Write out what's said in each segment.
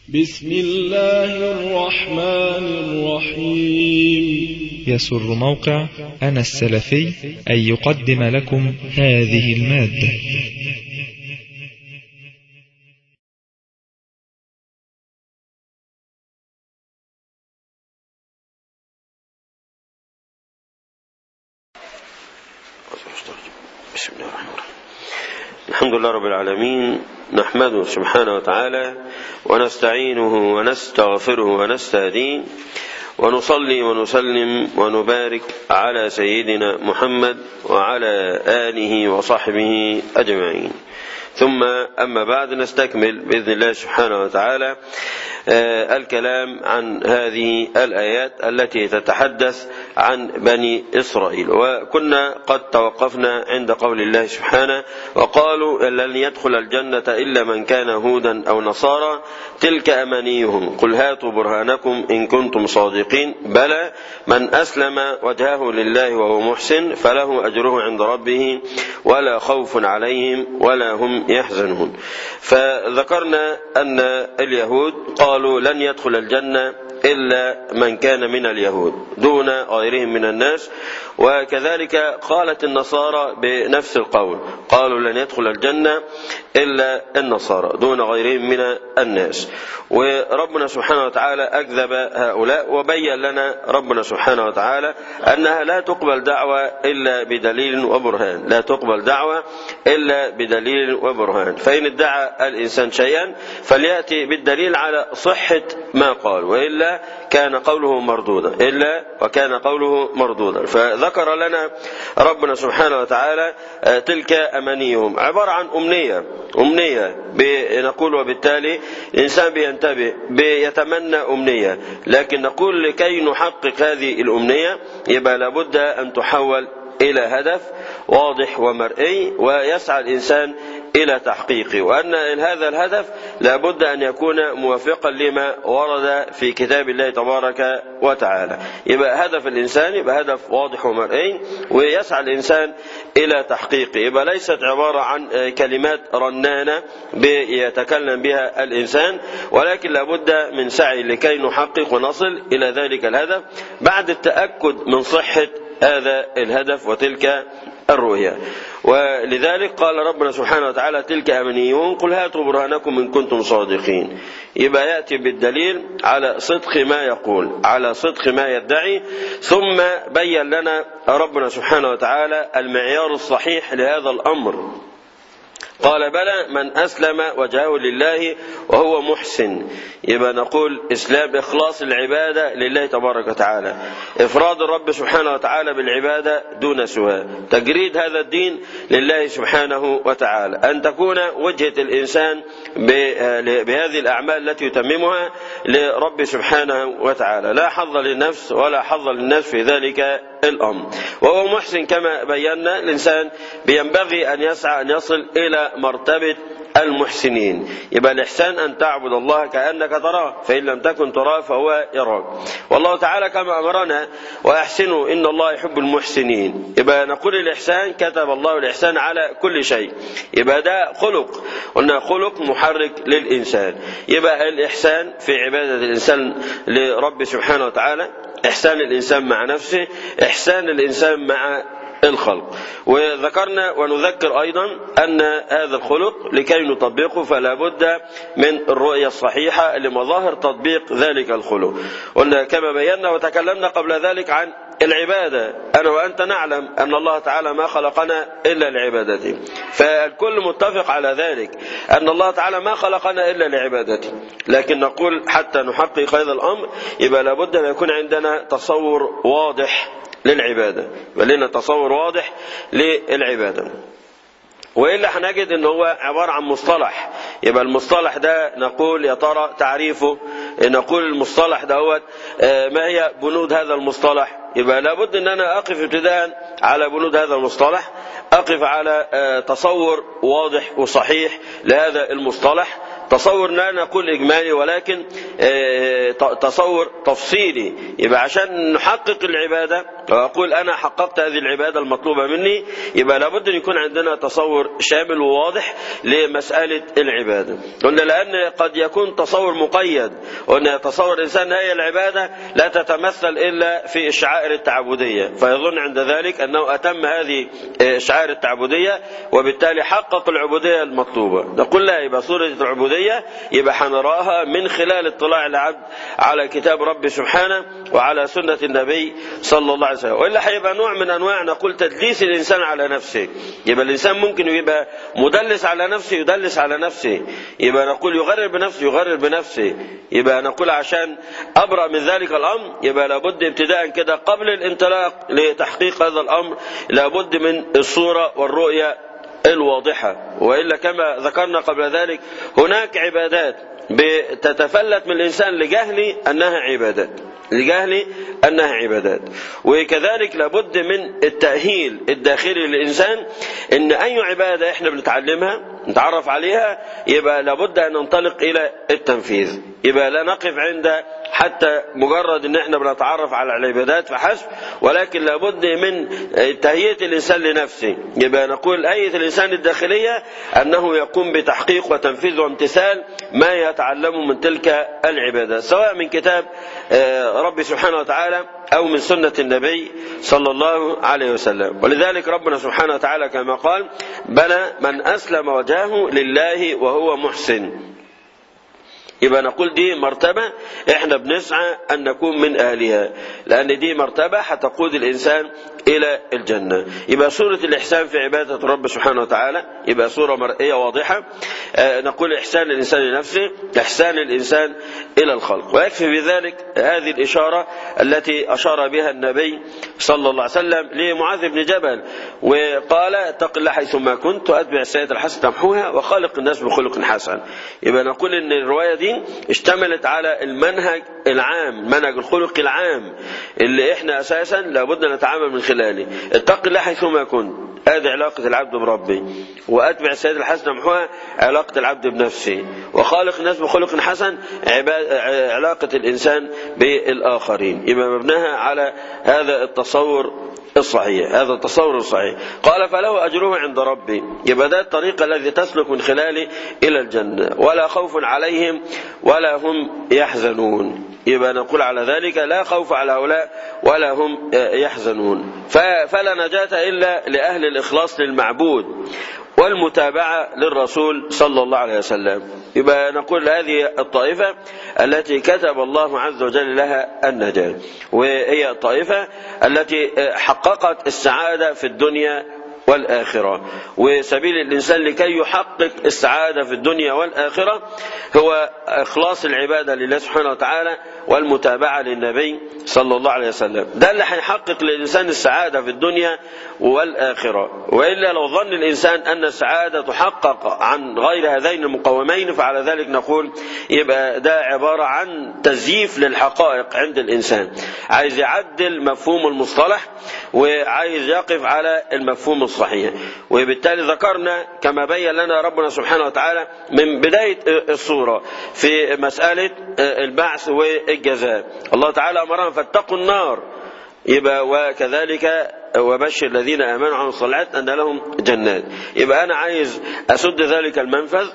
بسم الله الرحمن الرحيم يسر موقع أنا السلفي أن يقدم لكم هذه المادة بسم الله الرحمن الرحيم الحمد لله رب العالمين نحمده سبحانه وتعالى ونستعينه ونستغفره ونستهديه ونصلي ونسلم ونبارك على سيدنا محمد وعلى آله وصحبه أجمعين ثم أما بعد نستكمل بإذن الله سبحانه وتعالى الكلام عن هذه الآيات التي تتحدث عن بني إسرائيل وكنا قد توقفنا عند قول الله سبحانه وقالوا لن يدخل الجنة إلا من كان هودا أو نصارى تلك أمانيهم قل هاتوا برهانكم إن كنتم صادقين بلى من أسلم وجهه لله وهو محسن فله أجره عند ربه ولا خوف عليهم ولا هم يحزنون فذكرنا أن اليهود قالوا لن يدخل الجنة إلا من كان من اليهود دون غيرهم من الناس وكذلك قالت النصارى بنفس القول قالوا لن يدخل الجنة إلا النصارى دون غيرهم من الناس وربنا سبحانه وتعالى أكذب هؤلاء وبين لنا ربنا سبحانه وتعالى أنها لا تقبل دعوة إلا بدليل وبرهان لا تقبل دعوة إلا بدليل وبرهان فإن ادعى الإنسان شيئا فليأتي بالدليل على صحة ما قال وإلا كان قوله مردودا إلا وكان قوله مردودا فذكر لنا ربنا سبحانه وتعالى تلك أمانيهم عبارة عن أمنية أمنية نقول وبالتالي الإنسان بينتبه بيتمنى أمنية لكن نقول لكي نحقق هذه الأمنية يبقى لابد أن تحول إلى هدف واضح ومرئي ويسعى الإنسان إلى تحقيقه وأن هذا الهدف لابد أن يكون موافقا لما ورد في كتاب الله تبارك وتعالى يبقى هدف الإنسان يبقى هدف واضح ومرئي ويسعى الإنسان إلى تحقيقه يبقى ليست عبارة عن كلمات رنانة بيتكلم بها الإنسان ولكن لابد من سعي لكي نحقق ونصل إلى ذلك الهدف بعد التأكد من صحة هذا الهدف وتلك الرؤيا ولذلك قال ربنا سبحانه وتعالى تلك أمنيون قل هاتوا برهانكم إن كنتم صادقين يبقى يأتي بالدليل على صدق ما يقول على صدق ما يدعي ثم بين لنا ربنا سبحانه وتعالى المعيار الصحيح لهذا الأمر قال بلى من أسلم وجهه لله وهو محسن يبقى نقول إسلام إخلاص العبادة لله تبارك وتعالى إفراد الرب سبحانه وتعالى بالعبادة دون سواه تجريد هذا الدين لله سبحانه وتعالى أن تكون وجهة الإنسان بهذه الأعمال التي يتممها لرب سبحانه وتعالى لا حظ للنفس ولا حظ للنفس في ذلك الأمر وهو محسن كما بينا الإنسان بينبغي أن يسعى أن يصل إلى مرتبة المحسنين يبقى الإحسان أن تعبد الله كأنك تراه فإن لم تكن تراه فهو يراك والله تعالى كما أمرنا وأحسنوا إن الله يحب المحسنين يبقى نقول الإحسان كتب الله الإحسان على كل شيء يبقى ده خلق قلنا خلق محرك للإنسان يبقى الإحسان في عبادة الإنسان لرب سبحانه وتعالى إحسان الإنسان مع نفسه إحسان الإنسان مع الخلق وذكرنا ونذكر أيضا أن هذا الخلق لكي نطبقه فلا بد من الرؤية الصحيحة لمظاهر تطبيق ذلك الخلق قلنا كما بينا وتكلمنا قبل ذلك عن العبادة أنا وأنت نعلم أن الله تعالى ما خلقنا إلا لعبادته فالكل متفق على ذلك أن الله تعالى ما خلقنا إلا لعبادته لكن نقول حتى نحقق هذا الأمر يبقى لابد أن يكون عندنا تصور واضح للعبادة بل لنا تصور واضح للعبادة وإلا هنجد أن هو عبارة عن مصطلح يبقى المصطلح ده نقول يا ترى تعريفه نقول المصطلح ده هو ما هي بنود هذا المصطلح يبقى لابد أن أنا أقف ابتداء على بنود هذا المصطلح أقف على تصور واضح وصحيح لهذا المصطلح تصور لا نقول إجمالي ولكن تصور تفصيلي يبقى عشان نحقق العبادة وأقول أنا حققت هذه العبادة المطلوبة مني يبقى لابد أن يكون عندنا تصور شامل وواضح لمسألة العبادة قلنا لأن قد يكون تصور مقيد وأن يتصور الإنسان هي العبادة لا تتمثل إلا في الشعائر التعبدية فيظن عند ذلك أنه أتم هذه الشعائر التعبدية وبالتالي حقق العبودية المطلوبة نقول لا يبقى صورة العبودية يبقى حنراها من خلال اطلاع العبد على كتاب ربي سبحانه وعلى سنة النبي صلى الله عليه وسلم وإلا هيبقى نوع من أنواع نقول تدليس الإنسان على نفسه يبقى الإنسان ممكن يبقى مدلس على نفسه يدلس على نفسه يبقى نقول يغرر بنفسه يغرر بنفسه يبقى نقول عشان أبرأ من ذلك الأمر يبقى لابد ابتداء كده قبل الانطلاق لتحقيق هذا الأمر لابد من الصورة والرؤية الواضحة وإلا كما ذكرنا قبل ذلك هناك عبادات بتتفلت من الإنسان لجهل أنها عبادات لجهل أنها عبادات وكذلك لابد من التأهيل الداخلي للإنسان إن أي عبادة إحنا بنتعلمها نتعرف عليها يبقى لابد أن ننطلق إلى التنفيذ يبقى لا نقف عند حتى مجرد ان احنا بنتعرف على العبادات فحسب ولكن لابد من تهيئة الانسان لنفسه يبقى نقول اية الانسان الداخلية انه يقوم بتحقيق وتنفيذ وامتثال ما يتعلمه من تلك العبادات سواء من كتاب ربي سبحانه وتعالى او من سنة النبي صلى الله عليه وسلم ولذلك ربنا سبحانه وتعالى كما قال بلى من اسلم وجهه لله وهو محسن يبقى نقول دي مرتبة احنا بنسعى ان نكون من اهلها لان دي مرتبة هتقود الانسان الى الجنة يبقى صورة الاحسان في عبادة الرب سبحانه وتعالى يبقى صورة مرئية واضحة اه نقول احسان الانسان لنفسه احسان الانسان الى الخلق ويكفي بذلك هذه الاشارة التي اشار بها النبي صلى الله عليه وسلم لمعاذ بن جبل وقال اتق الله حيث ما كنت واتبع السيئة الحسنة تمحوها وخالق الناس بخلق حسن يبقى نقول ان الرواية دي اشتملت على المنهج العام منهج الخلق العام اللي احنا اساسا لابد نتعامل من خلاله اتق الله حيثما كنت هذه علاقة العبد بربه وأتبع السيد الحسن محوها علاقة العبد بنفسه وخالق الناس بخلق حسن علاقة الإنسان بالآخرين يبقى مبناها على هذا التصور الصحيح هذا التصور الصحيح قال فله أجره عند ربي يبقى ده الطريق الذي تسلك من خلاله إلى الجنة ولا خوف عليهم ولا هم يحزنون يبقى نقول على ذلك لا خوف على هؤلاء ولا هم يحزنون فلا نجاة إلا لأهل الإخلاص للمعبود والمتابعة للرسول صلى الله عليه وسلم يبقى نقول هذه الطائفة التي كتب الله عز وجل لها النجاة وهي الطائفة التي حققت السعادة في الدنيا والآخرة وسبيل الإنسان لكي يحقق السعادة في الدنيا والآخرة هو إخلاص العبادة لله سبحانه وتعالى والمتابعة للنبي صلى الله عليه وسلم ده اللي هيحقق للإنسان السعادة في الدنيا والآخرة وإلا لو ظن الإنسان أن السعادة تحقق عن غير هذين المقومين فعلى ذلك نقول يبقى ده عبارة عن تزييف للحقائق عند الإنسان عايز يعدل مفهوم المصطلح وعايز يقف على المفهوم الصحيح وبالتالي ذكرنا كما بين لنا ربنا سبحانه وتعالى من بداية الصورة في مسألة البعث والجزاء الله تعالى أمرنا فاتقوا النار يبقى وكذلك وبشر الذين امنوا وعملوا الصالحات ان لهم جنات يبقى انا عايز اسد ذلك المنفذ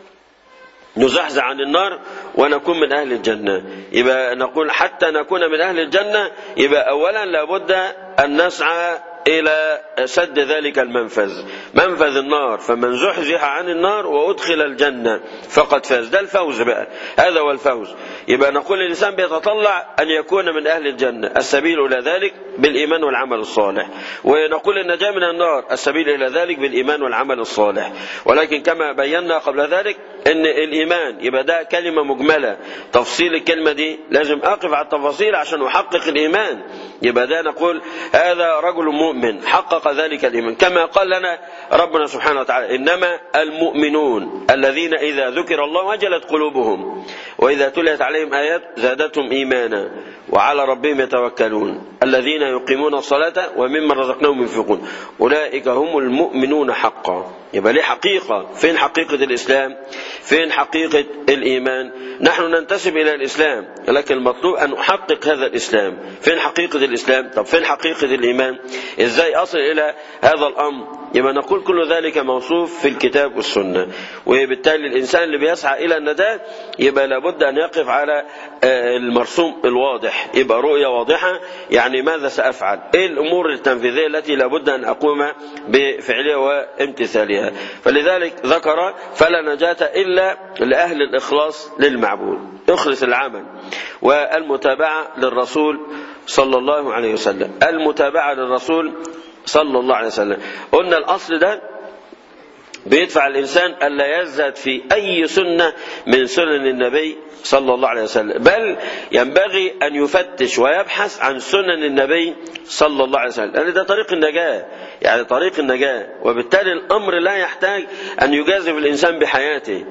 نزحزح عن النار ونكون من اهل الجنه يبقى نقول حتى نكون من اهل الجنه يبقى اولا لابد ان نسعى إلى سد ذلك المنفذ منفذ النار فمن زحزح عن النار وأدخل الجنة فقد فاز ده الفوز بقى هذا هو الفوز يبقى نقول الإنسان بيتطلع أن يكون من أهل الجنة السبيل إلى ذلك بالإيمان والعمل الصالح ونقول النجاة من النار السبيل إلى ذلك بالإيمان والعمل الصالح ولكن كما بينا قبل ذلك أن الإيمان يبقى ده كلمة مجملة تفصيل الكلمة دي لازم أقف على التفاصيل عشان أحقق الإيمان يبقى ده نقول هذا رجل مؤمن حقق ذلك الإيمان كما قال لنا ربنا سبحانه وتعالى إنما المؤمنون الذين إذا ذكر الله وجلت قلوبهم وإذا تليت عليهم آيات زادتهم إيمانا وعلى ربهم يتوكلون الذين يقيمون الصلاة ومما رزقناهم ينفقون أولئك هم المؤمنون حقا يبقى ليه حقيقة فين حقيقة الإسلام فين حقيقة الإيمان نحن ننتسب إلى الإسلام لكن المطلوب أن نحقق هذا الإسلام فين حقيقة الإسلام طب فين حقيقة الإيمان إزاي أصل إلى هذا الأمر يبقى نقول كل ذلك موصوف في الكتاب والسنة وبالتالي الإنسان اللي بيسعى إلى النجاة يبقى لابد أن يقف على المرسوم الواضح يبقى رؤية واضحة يعني ماذا سأفعل إيه الأمور التنفيذية التي لابد أن أقوم بفعلها وامتثالها فلذلك ذكر فلا نجاة إلا لأهل الإخلاص للمعبود اخلص العمل والمتابعة للرسول صلى الله عليه وسلم المتابعة للرسول صلى الله عليه وسلم قلنا الأصل ده بيدفع الإنسان ألا يزهد في أي سنة من سنن النبي صلى الله عليه وسلم بل ينبغي أن يفتش ويبحث عن سنن النبي صلى الله عليه وسلم لأن ده طريق النجاة يعني طريق النجاة وبالتالي الأمر لا يحتاج أن يجازف الإنسان بحياته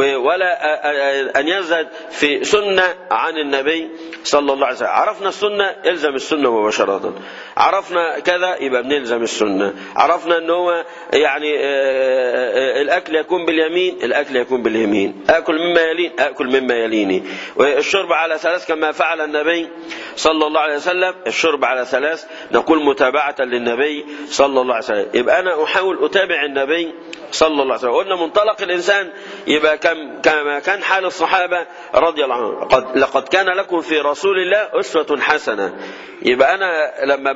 ولا أن يزهد في سنة عن النبي صلى الله عليه وسلم عرفنا السنة الزم السنة مباشرة عرفنا كذا يبقى بنلزم السنة عرفنا أن هو يعني الأكل يكون باليمين الأكل يكون باليمين أكل مما يلين أكل مما يليني والشرب على ثلاث كما فعل النبي صلى الله عليه وسلم الشرب على ثلاث نقول متابعة للنبي صلى الله عليه وسلم يبقى أنا أحاول أتابع النبي صلى الله عليه وسلم قلنا منطلق الإنسان يبقى كم كما كان حال الصحابة رضي الله عنهم قد لقد كان لكم في رسول الله أسوة حسنة يبقى أنا لما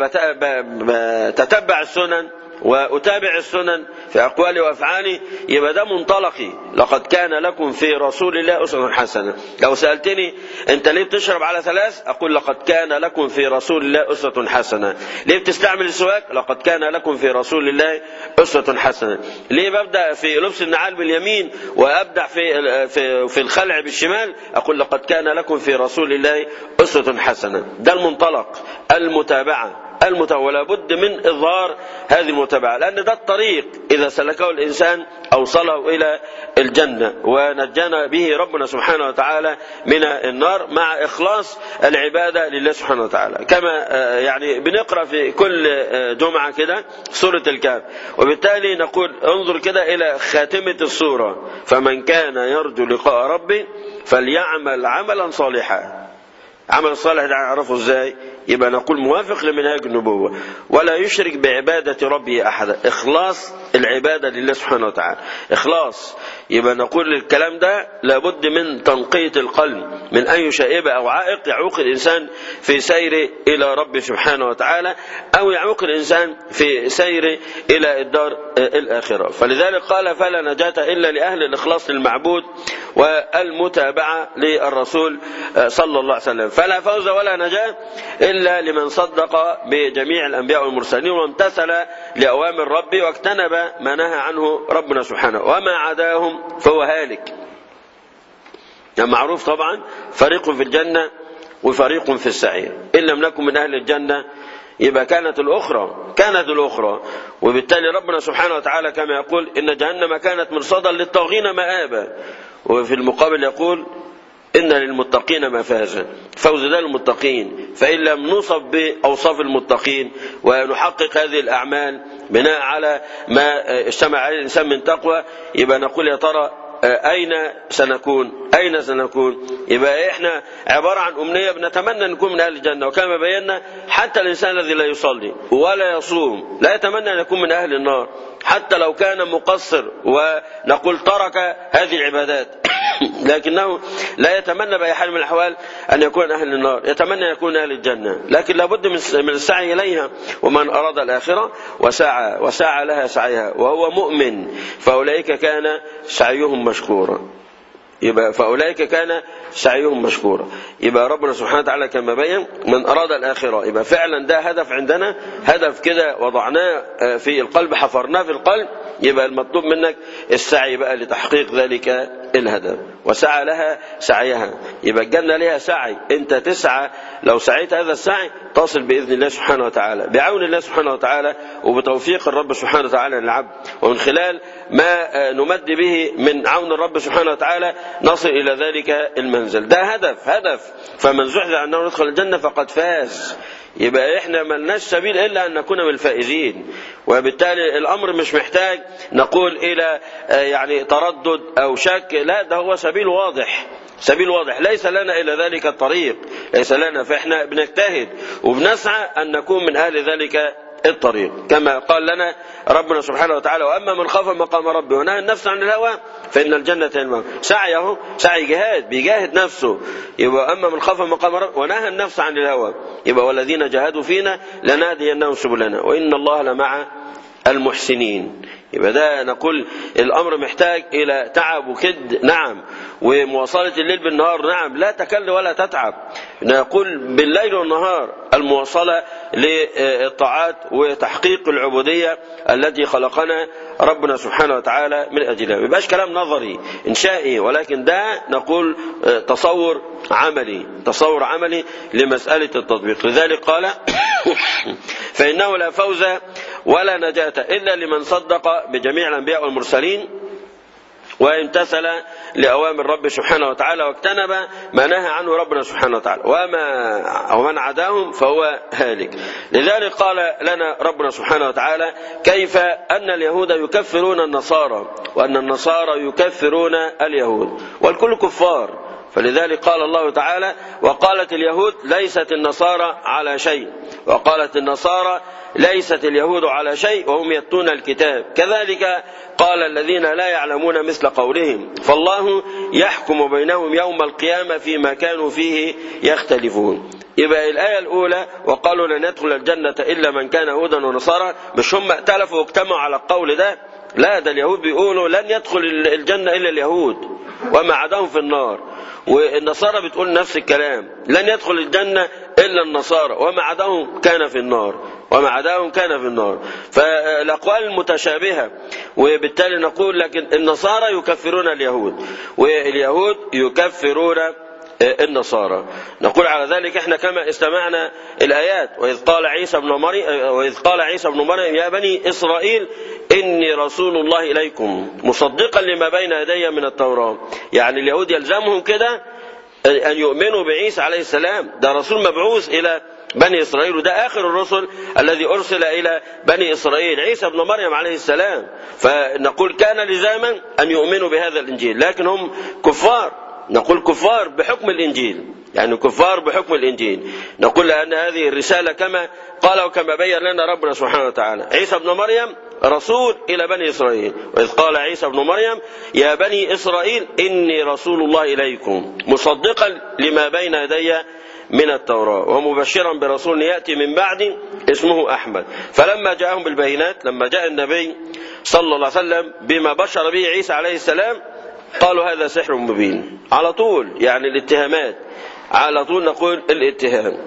بتتبع السنن وأتابع السنن في أقوالي وأفعالي يبقى ده منطلقي لقد كان لكم في رسول الله أسوة حسنة لو سألتني أنت ليه بتشرب على ثلاث أقول لقد كان لكم في رسول الله أسوة حسنة ليه بتستعمل السواك لقد كان لكم في رسول الله أسوة حسنة ليه ببدأ في لبس النعال باليمين وأبدأ في في في الخلع بالشمال أقول لقد كان لكم في رسول الله أسوة حسنة ده المنطلق المتابعة المتابعة ولا بد من إظهار هذه المتابعة لأن ده الطريق إذا سلكه الإنسان أوصله إلى الجنة ونجانا به ربنا سبحانه وتعالى من النار مع إخلاص العبادة لله سبحانه وتعالى كما يعني بنقرأ في كل جمعة كده سورة الكهف وبالتالي نقول انظر كده إلى خاتمة السورة فمن كان يرجو لقاء ربه فليعمل عملا صالحا عمل الصالح ده نعرفه ازاي يبقى نقول موافق لمنهاج النبوة ولا يشرك بعبادة ربه أحدا إخلاص العبادة لله سبحانه وتعالى إخلاص يبقى نقول الكلام ده لابد من تنقية القلب من أي شائبة أو عائق يعوق الإنسان في سيره إلى ربه سبحانه وتعالى أو يعوق الإنسان في سيره إلى الدار الآخرة فلذلك قال فلا نجاة إلا لأهل الإخلاص للمعبود والمتابعة للرسول صلى الله عليه وسلم فلا فوز ولا نجاة إلا لمن صدق بجميع الأنبياء والمرسلين وامتثل لأوامر ربه واجتنب ما نهى عنه ربنا سبحانه وما عداهم فهو هالك يعني معروف طبعا فريق في الجنة وفريق في السعير إن لم نكن من أهل الجنة يبقى كانت الأخرى كانت الأخرى وبالتالي ربنا سبحانه وتعالى كما يقول إن جهنم كانت مرصدا للطاغين مآبا وفي المقابل يقول إن للمتقين مفازا فوز ده للمتقين فإن لم نوصف بأوصاف المتقين ونحقق هذه الأعمال بناء على ما اجتمع عليه الإنسان من تقوى يبقى نقول يا ترى أين سنكون أين سنكون يبقى إحنا عبارة عن أمنية بنتمنى نكون من أهل الجنة وكما بينا حتى الإنسان الذي لا يصلي ولا يصوم لا يتمنى أن يكون من أهل النار حتى لو كان مقصر ونقول ترك هذه العبادات لكنه لا يتمنى بأي حال من الأحوال أن يكون أهل النار يتمنى أن يكون أهل الجنة لكن لابد من السعي إليها ومن أراد الآخرة وسعى وسعى لها سعيها وهو مؤمن فأولئك كان سعيهم مشكورا يبقى فأولئك كان سعيهم مشكورا يبقى ربنا سبحانه وتعالى كما بين من أراد الآخرة يبقى فعلا ده هدف عندنا هدف كده وضعناه في القلب حفرناه في القلب يبقى المطلوب منك السعي بقى لتحقيق ذلك الهدف وسعى لها سعيها يبقى الجنة لها سعي انت تسعى لو سعيت هذا السعي تصل بإذن الله سبحانه وتعالى بعون الله سبحانه وتعالى وبتوفيق الرب سبحانه وتعالى للعبد ومن خلال ما نمد به من عون الرب سبحانه وتعالى نصل إلى ذلك المنزل ده هدف هدف فمن زحزح أنه يدخل الجنة فقد فاز يبقى احنا ملناش سبيل الا ان نكون من الفائزين وبالتالي الامر مش محتاج نقول الى يعني تردد او شك لا ده هو سبيل واضح سبيل واضح ليس لنا الا ذلك الطريق ليس لنا فاحنا بنجتهد وبنسعى ان نكون من اهل ذلك الطريق كما قال لنا ربنا سبحانه وتعالى واما من خاف مقام ربه ونهى النفس عن الهوى فان الجنه الموت سعيه سعي جهاد بيجاهد نفسه يبقى اما من خاف مقام ربه ونهى النفس عن الهوى يبقى والذين جاهدوا فينا لنهدينهم سبلنا وان الله لمع المحسنين يبقى ده نقول الامر محتاج الى تعب وكد نعم ومواصله الليل بالنهار نعم لا تكل ولا تتعب نقول بالليل والنهار المواصله للطاعات وتحقيق العبوديه التي خلقنا ربنا سبحانه وتعالى من اجلها ما يبقاش كلام نظري انشائي ولكن ده نقول تصور عملي تصور عملي لمساله التطبيق لذلك قال فانه لا فوز ولا نجاة إلا لمن صدق بجميع الأنبياء والمرسلين وامتثل لأوامر رب سبحانه وتعالى واجتنب ما نهى عنه ربنا سبحانه وتعالى وما ومن عداهم فهو هالك لذلك قال لنا ربنا سبحانه وتعالى كيف أن اليهود يكفرون النصارى وأن النصارى يكفرون اليهود والكل كفار فلذلك قال الله تعالى وقالت اليهود ليست النصارى على شيء وقالت النصارى ليست اليهود على شيء وهم يتلون الكتاب كذلك قال الذين لا يعلمون مثل قولهم فالله يحكم بينهم يوم القيامة فيما كانوا فيه يختلفون يبقى الآية الأولى وقالوا لن يدخل الجنة إلا من كان هودا ونصارى مش هم ائتلفوا واجتمعوا على القول ده لا ده اليهود بيقولوا لن يدخل الجنة إلا اليهود وما عداهم في النار والنصارى بتقول نفس الكلام لن يدخل الجنة إلا النصارى وما عداهم كان في النار وما عداهم كان في النار فالأقوال متشابهة وبالتالي نقول لكن النصارى يكفرون اليهود واليهود يكفرون النصارى نقول على ذلك احنا كما استمعنا الايات واذ قال عيسى ابن مريم واذ قال عيسى ابن مريم يا بني اسرائيل اني رسول الله اليكم مصدقا لما بين يدي من التوراه يعني اليهود يلزمهم كده ان يؤمنوا بعيسى عليه السلام ده رسول مبعوث الى بني اسرائيل وده اخر الرسل الذي ارسل الى بني اسرائيل عيسى ابن مريم عليه السلام فنقول كان لزاما ان يؤمنوا بهذا الانجيل لكن هم كفار نقول كفار بحكم الإنجيل يعني كفار بحكم الإنجيل نقول أن هذه الرسالة كما قال وكما بين لنا ربنا سبحانه وتعالى عيسى ابن مريم رسول إلى بني إسرائيل وإذ قال عيسى ابن مريم يا بني إسرائيل إني رسول الله إليكم مصدقا لما بين يدي من التوراة ومبشرا برسول يأتي من بعد اسمه أحمد فلما جاءهم بالبينات لما جاء النبي صلى الله عليه وسلم بما بشر به عيسى عليه السلام قالوا هذا سحر مبين على طول يعني الاتهامات على طول نقول الاتهام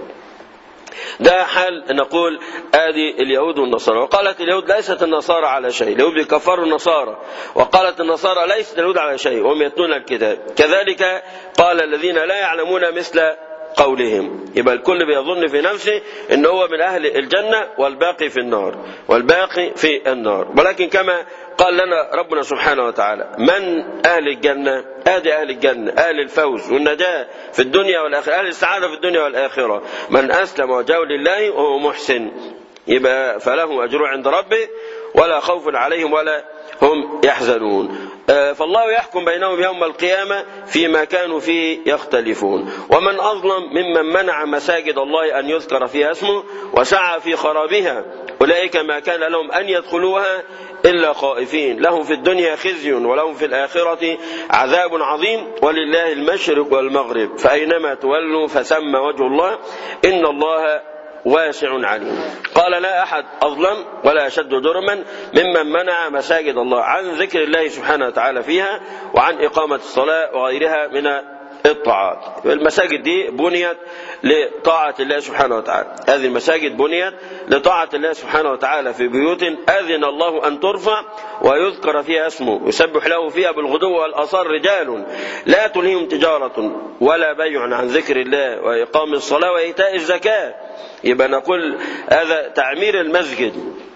ده حال نقول ادي اليهود والنصارى وقالت اليهود ليست النصارى على شيء اليهود بيكفروا النصارى وقالت النصارى ليست اليهود على شيء وهم يتلون الكتاب كذلك قال الذين لا يعلمون مثل قولهم يبقى الكل بيظن في نفسه ان هو من اهل الجنه والباقي في النار والباقي في النار ولكن كما قال لنا ربنا سبحانه وتعالى من اهل الجنه ادي اهل الجنه اهل الفوز والنجاه في الدنيا والاخره اهل السعاده في الدنيا والاخره من اسلم وجهه لله وهو محسن يبقى فله اجر عند ربه ولا خوف عليهم ولا هم يحزنون فالله يحكم بينهم يوم القيامة فيما كانوا فيه يختلفون ومن أظلم ممن منع مساجد الله أن يذكر فيها اسمه وسعى في خرابها أولئك ما كان لهم أن يدخلوها إلا خائفين لهم في الدنيا خزي ولهم في الآخرة عذاب عظيم ولله المشرق والمغرب فأينما تولوا فسمى وجه الله إن الله واسع عليم قال لا أحد أظلم ولا أشد جرما ممن منع مساجد الله عن ذكر الله سبحانه وتعالى فيها وعن إقامة الصلاة وغيرها من الطاعات المساجد دي بنيت لطاعة الله سبحانه وتعالى هذه المساجد بنيت لطاعة الله سبحانه وتعالى في بيوت أذن الله أن ترفع ويذكر فيها اسمه يسبح له فيها بالغدو والأصال رجال لا تلهيهم تجارة ولا بيع عن ذكر الله وإقام الصلاة وإيتاء الزكاة يبقى نقول هذا تعمير المسجد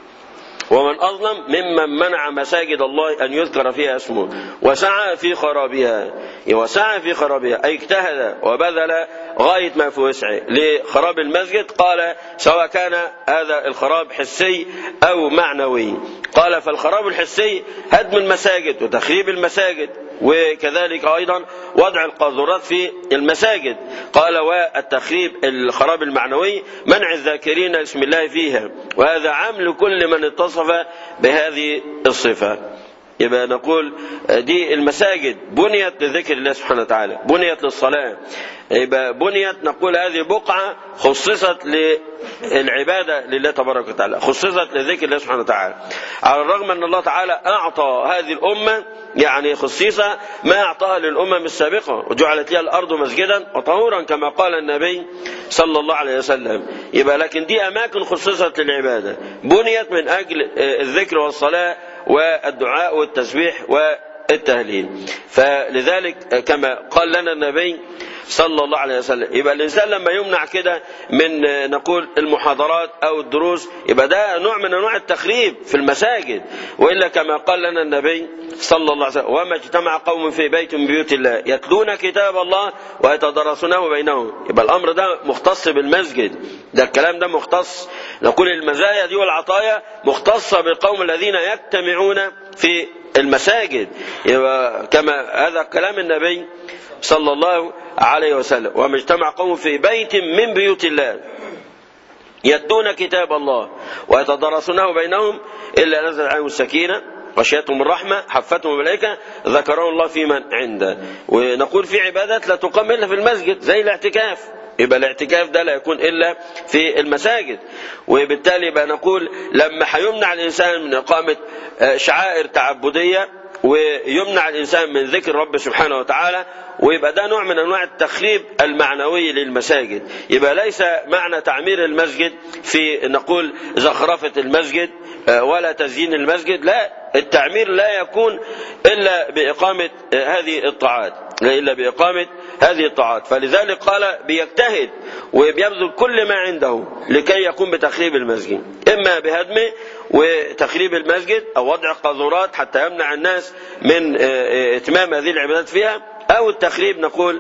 ومن أظلم ممن منع مساجد الله أن يذكر فيها اسمه وسعى في خرابها وسعى في خرابها أي اجتهد وبذل غاية ما في وسعه لخراب المسجد قال سواء كان هذا الخراب حسي أو معنوي قال فالخراب الحسي هدم المساجد وتخريب المساجد وكذلك أيضا وضع القاذورات في المساجد قال والتخريب الخراب المعنوي منع الذاكرين اسم الله فيها وهذا عام لكل من اتصف بهذه الصفة يبقى نقول دي المساجد بنيت لذكر الله سبحانه وتعالى بنيت للصلاة يبقى بنيت نقول هذه بقعة خصصت للعبادة لله تبارك وتعالى خصصت لذكر الله سبحانه وتعالى على الرغم أن الله تعالى أعطى هذه الأمة يعني خصيصة ما أعطاها للأمم السابقة وجعلت لها الأرض مسجدا وطهورا كما قال النبي صلى الله عليه وسلم يبقى لكن دي أماكن خصصت للعبادة بنيت من أجل الذكر والصلاة والدعاء والتسبيح والتهليل فلذلك كما قال لنا النبي صلى الله عليه وسلم يبقى الإنسان لما يمنع كده من نقول المحاضرات أو الدروس يبقى ده نوع من أنواع التخريب في المساجد وإلا كما قال لنا النبي صلى الله عليه وسلم وما اجتمع قوم في بيت من بيوت الله يتلون كتاب الله ويتدرسونه بينهم يبقى الأمر ده مختص بالمسجد ده الكلام ده مختص نقول المزايا دي والعطايا مختصة بالقوم الذين يجتمعون في المساجد يبقى كما هذا كلام النبي صلى الله عليه وسلم وما اجتمع قوم في بيت من بيوت الله يتلون كتاب الله ويتدرسونه بينهم إلا نزل عليهم السكينة غشيتهم الرحمة حفتهم الملائكة ذكرهم الله في من عنده ونقول في عبادات لا تقام إلا في المسجد زي الاعتكاف يبقى الاعتكاف ده لا يكون إلا في المساجد وبالتالي يبقى نقول لما هيمنع الإنسان من إقامة شعائر تعبدية ويمنع الإنسان من ذكر رب سبحانه وتعالى ويبقى ده نوع من أنواع التخريب المعنوي للمساجد يبقى ليس معنى تعمير المسجد في نقول زخرفة المسجد ولا تزيين المسجد لا التعمير لا يكون إلا بإقامة هذه الطاعات إلا بإقامة هذه الطاعات فلذلك قال بيجتهد وبيبذل كل ما عنده لكي يقوم بتخريب المسجد إما بهدمه وتخريب المسجد أو وضع قاذورات حتى يمنع الناس من إتمام هذه العبادات فيها أو التخريب نقول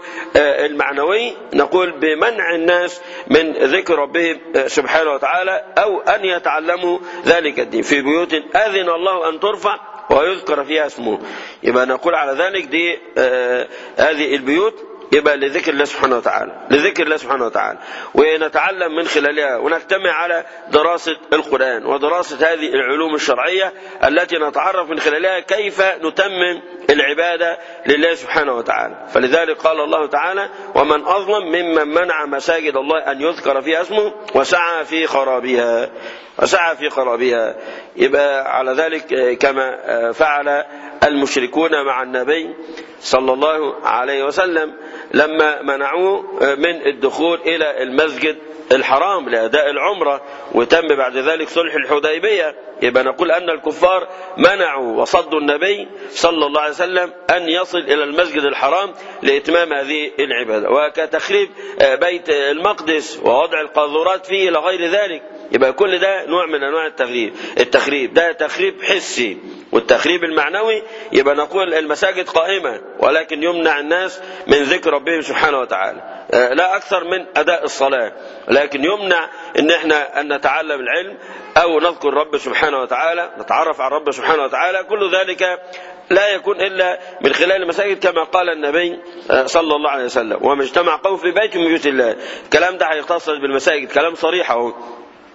المعنوي نقول بمنع الناس من ذكر ربهم سبحانه وتعالى أو أن يتعلموا ذلك الدين في بيوت أذن الله أن ترفع ويذكر فيها اسمه يبقى نقول على ذلك دي آه هذه البيوت يبقى لذكر الله سبحانه وتعالى لذكر الله سبحانه وتعالى ونتعلم من خلالها ونجتمع على دراسة القرآن ودراسة هذه العلوم الشرعية التي نتعرف من خلالها كيف نتمم العبادة لله سبحانه وتعالى فلذلك قال الله تعالى ومن أظلم ممن منع مساجد الله أن يذكر فيها اسمه وسعى في خرابها وسعى في خرابها يبقى على ذلك كما فعل المشركون مع النبي صلى الله عليه وسلم لما منعوه من الدخول إلى المسجد الحرام لأداء العمرة وتم بعد ذلك صلح الحديبية يبقى نقول أن الكفار منعوا وصدوا النبي صلى الله عليه وسلم أن يصل إلى المسجد الحرام لإتمام هذه العبادة وكتخريب بيت المقدس ووضع القاذورات فيه إلى غير ذلك يبقى كل ده نوع من أنواع التخريب التخريب ده تخريب حسي والتخريب المعنوي يبقى نقول المساجد قائمة ولكن يمنع الناس من ذكر ربهم سبحانه وتعالى لا أكثر من أداء الصلاة لكن يمنع أن احنا أن نتعلم العلم أو نذكر رب سبحانه وتعالى نتعرف على رب سبحانه وتعالى كل ذلك لا يكون إلا من خلال المساجد كما قال النبي صلى الله عليه وسلم وما اجتمع قوم في بيت من بيوت الله الكلام ده هيختص بالمساجد كلام صريح اهو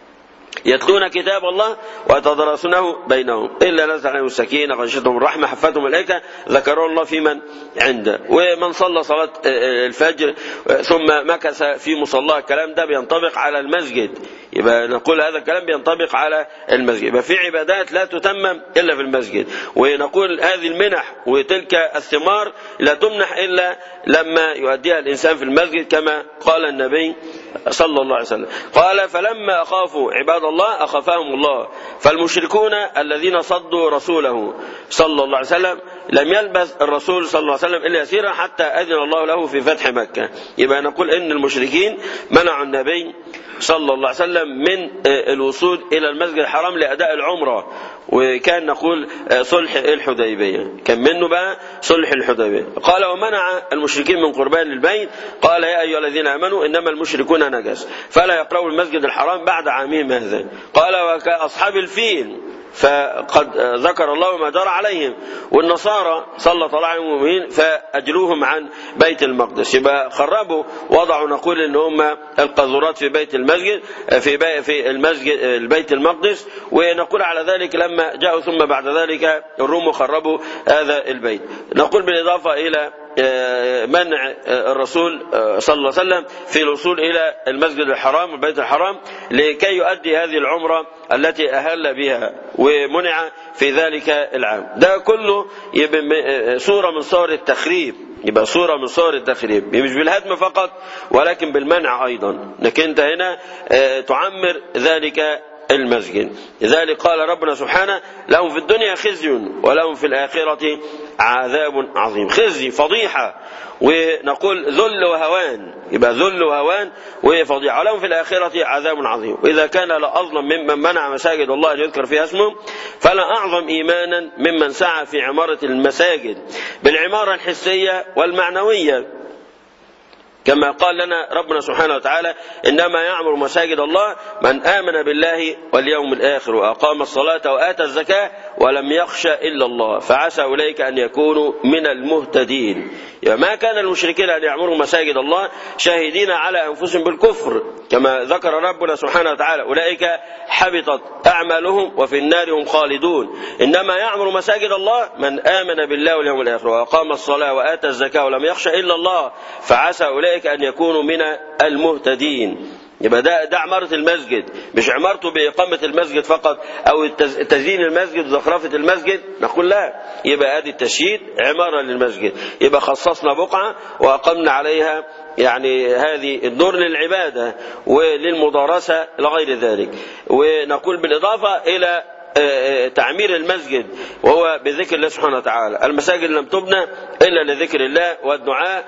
يتلون كتاب الله ويتدرسونه بينهم إلا نزل عليهم السكينة غشتهم الرحمة حفتهم الملائكة ذكروا الله في من عنده ومن صلى صلاة الفجر ثم مكث في مصلاه الكلام ده بينطبق على المسجد يبقى نقول هذا الكلام بينطبق على المسجد يبقى في عبادات لا تتمم إلا في المسجد ونقول هذه المنح وتلك الثمار لا تمنح إلا لما يؤديها الإنسان في المسجد كما قال النبي صلى الله عليه وسلم قال فلما أخافوا عباد الله أخافهم الله فالمشركون الذين صدوا رسوله صلى الله عليه وسلم لم يلبث الرسول صلى الله عليه وسلم إلا يسيرا حتى أذن الله له في فتح مكة يبقى نقول إن المشركين منعوا النبي صلى الله عليه وسلم من الوصول إلى المسجد الحرام لأداء العمرة وكان نقول صلح الحديبية كان منه بقى صلح الحديبية قال ومنع المشركين من قربان البيت قال يا أيها الذين آمنوا إنما المشركون نجس فلا يقربوا المسجد الحرام بعد عامهم هذا قال وكأصحاب الفيل فقد ذكر الله ما جرى عليهم والنصارى سلط الله عليهم المؤمنين فأجلوهم عن بيت المقدس يبقى خربوا وضعوا نقول ان هم القاذورات في بيت المسجد في بي في المسجد البيت المقدس ونقول على ذلك لما جاءوا ثم بعد ذلك الروم خربوا هذا البيت نقول بالإضافة إلى منع الرسول صلى الله عليه وسلم في الوصول إلى المسجد الحرام والبيت الحرام لكي يؤدي هذه العمرة التي أهل بها ومنع في ذلك العام ده كله يبقى صورة من صور التخريب يبقى صورة من صور التخريب مش بالهدم فقط ولكن بالمنع أيضا لكن أنت هنا تعمر ذلك المسجد لذلك قال ربنا سبحانه لهم في الدنيا خزي ولهم في الآخرة عذاب عظيم خزي فضيحة ونقول ذل وهوان يبقى ذل وهوان وفضيحة ولهم في الآخرة عذاب عظيم وإذا كان لأظلم ممن منع مساجد الله أن يذكر فيها اسمه فلا أعظم إيمانا ممن سعى في عمارة المساجد بالعمارة الحسية والمعنوية كما قال لنا ربنا سبحانه وتعالى إنما يعمر مساجد الله من آمن بالله واليوم الآخر وأقام الصلاة وآتى الزكاة ولم يخشى إلا الله فعسى أولئك أن يكونوا من المهتدين يعني ما كان المشركين أن يعمروا مساجد الله شاهدين على أنفسهم بالكفر كما ذكر ربنا سبحانه وتعالى أولئك حبطت أعمالهم وفي النار هم خالدون إنما يعمر مساجد الله من آمن بالله واليوم الآخر وأقام الصلاة وآتى الزكاة ولم يخشى إلا الله فعسى أولئك أن يكونوا من المهتدين يبقى ده ده عمارة المسجد مش عمارته بإقامة المسجد فقط أو تزيين المسجد وزخرفة المسجد نقول لا يبقى ادي التشييد عمارة للمسجد يبقى خصصنا بقعة وأقمنا عليها يعني هذه الدور للعبادة وللمدارسة لغير ذلك ونقول بالإضافة إلى تعمير المسجد وهو بذكر الله سبحانه وتعالى المساجد لم تبنى إلا لذكر الله والدعاء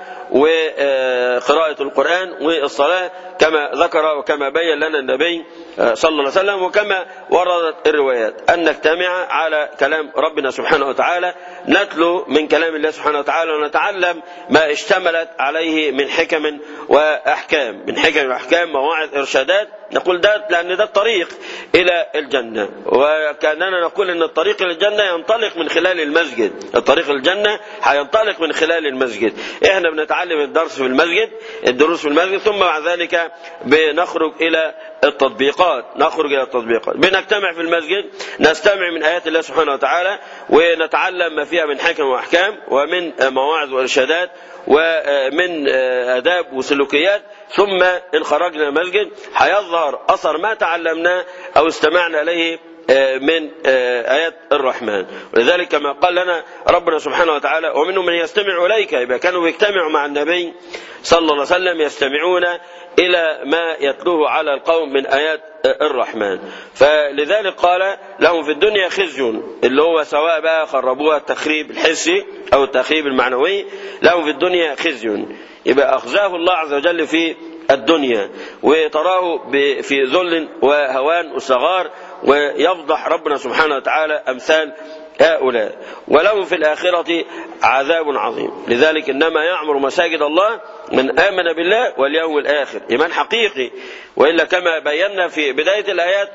وقراءة القرآن والصلاة كما ذكر وكما بين لنا النبي صلى الله عليه وسلم وكما وردت الروايات أن نجتمع على كلام ربنا سبحانه وتعالى نتلو من كلام الله سبحانه وتعالى ونتعلم ما اشتملت عليه من حكم وأحكام من حكم وأحكام مواعظ إرشادات نقول ده لأن ده الطريق إلى الجنة وكأننا نقول أن الطريق إلى الجنة ينطلق من خلال المسجد الطريق الجنة هينطلق من خلال المسجد احنا بنتعلم الدرس في المسجد الدروس في المسجد ثم بعد ذلك بنخرج إلى التطبيقات نخرج إلى التطبيقات بنجتمع في المسجد نستمع من آيات الله سبحانه وتعالى ونتعلم ما فيها من حكم وأحكام ومن مواعظ وإرشادات ومن آداب وسلوكيات ثم إن خرجنا المسجد هيظهر أثر ما تعلمناه أو استمعنا إليه من آيات الرحمن ولذلك كما قال لنا ربنا سبحانه وتعالى ومنهم من يستمع إليك يبقى كانوا بيجتمعوا مع النبي صلى الله عليه وسلم يستمعون إلى ما يتلوه على القوم من آيات الرحمن فلذلك قال لهم في الدنيا خزي اللي هو سواء بقى خربوها التخريب الحسي أو التخريب المعنوي لهم في الدنيا خزي يبقى أخزاه الله عز وجل في الدنيا وتراه في ذل وهوان وصغار ويفضح ربنا سبحانه وتعالى أمثال هؤلاء ولهم في الآخرة عذاب عظيم لذلك إنما يعمر مساجد الله من آمن بالله واليوم الآخر إيمان حقيقي وإلا كما بينا في بداية الآيات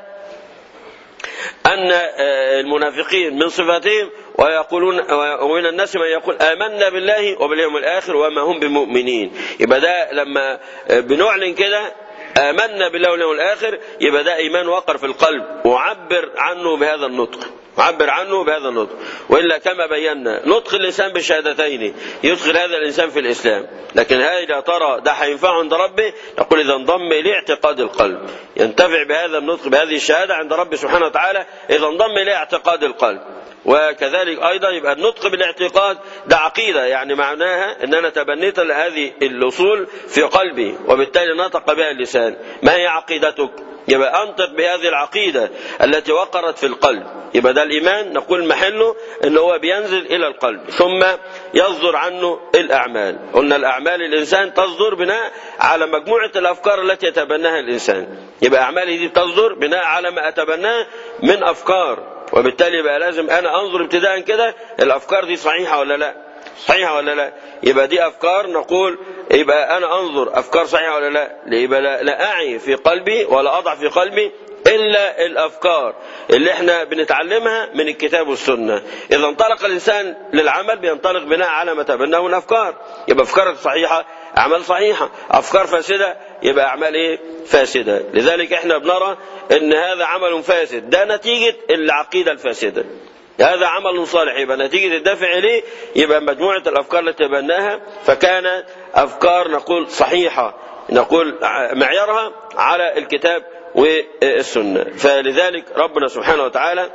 أن المنافقين من صفاتهم ويقولون ومن الناس من يقول آمنا بالله وباليوم الآخر وما هم بمؤمنين يبقى ده لما بنعلن كده آمنا بالله واليوم الآخر يبقى ده إيمان وقر في القلب وعبر عنه بهذا النطق عبر عنه بهذا النطق وإلا كما بينا نطق الإنسان بالشهادتين يدخل هذا الإنسان في الإسلام لكن هذا ترى ده هينفعه عند ربه نقول إذا انضم إليه اعتقاد القلب ينتفع بهذا النطق بهذه الشهادة عند ربه سبحانه وتعالى إذا انضم إليه اعتقاد القلب وكذلك أيضا يبقى النطق بالاعتقاد ده عقيدة يعني معناها أن أنا تبنيت هذه الأصول في قلبي وبالتالي نطق بها اللسان ما هي عقيدتك يبقى أنطق بهذه العقيدة التي وقرت في القلب يبقى ده الإيمان نقول محله أنه هو بينزل إلى القلب ثم يصدر عنه الأعمال قلنا الأعمال الإنسان تصدر بناء على مجموعة الأفكار التي يتبناها الإنسان يبقى أعمالي دي تصدر بناء على ما أتبناه من أفكار وبالتالي يبقى لازم أنا أنظر ابتداء كده الأفكار دي صحيحة ولا لا صحيحة ولا لا يبقى دي أفكار نقول يبقى أنا أنظر أفكار صحيحة ولا لا يبقى لا, لا أعي في قلبي ولا أضع في قلبي إلا الأفكار اللي احنا بنتعلمها من الكتاب والسنة إذا انطلق الإنسان للعمل بينطلق بناء على ما تبناه من أفكار يبقى أفكار صحيحة أعمال صحيحة أفكار فاسدة يبقى أعمال إيه فاسدة لذلك احنا بنرى أن هذا عمل فاسد ده نتيجة العقيدة الفاسدة هذا عمل صالح يبقى نتيجة الدفع إليه يبقى مجموعة الأفكار التي تبناها فكانت أفكار نقول صحيحة نقول معيارها على الكتاب والسنة فلذلك ربنا سبحانه وتعالى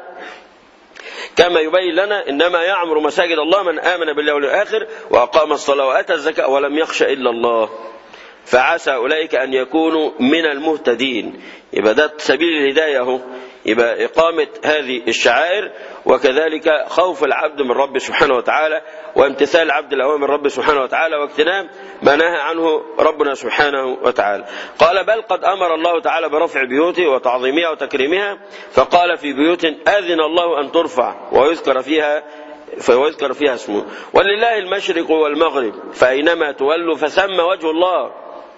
كما يبين لنا إنما يعمر مساجد الله من آمن بالله والآخر وأقام الصلاة وأتى الزكاة ولم يخش إلا الله فعسى أولئك أن يكونوا من المهتدين يبقى ده سبيل الهداية هو يبقى إقامة هذه الشعائر وكذلك خوف العبد من رب سبحانه وتعالى وامتثال العبد الأوامر رب سبحانه وتعالى واجتناب ما نهى عنه ربنا سبحانه وتعالى قال بل قد أمر الله تعالى برفع بيوته وتعظيمها وتكريمها فقال في بيوت أذن الله أن ترفع ويذكر فيها فيذكر فيها اسمه ولله المشرق والمغرب فأينما تولوا فثم وجه الله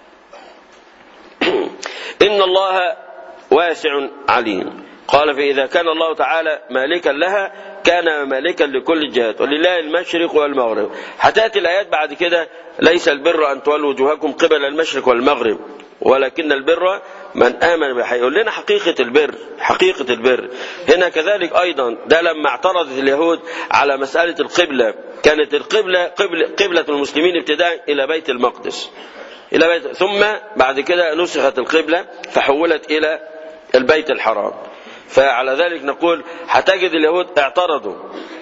إن الله واسع عليم قال فإذا كان الله تعالى مالكا لها كان مالكا لكل الجهات ولله المشرق والمغرب هتأتي الآيات بعد كده ليس البر أن تولوا وجوهكم قبل المشرق والمغرب ولكن البر من آمن بالحي يقول لنا حقيقة البر حقيقة البر هنا كذلك أيضا ده لما اعترضت اليهود على مسألة القبلة كانت القبلة قبل قبلة المسلمين ابتداء إلى بيت المقدس إلى بيت ثم بعد كده نسخت القبلة فحولت إلى البيت الحرام فعلى ذلك نقول هتجد اليهود اعترضوا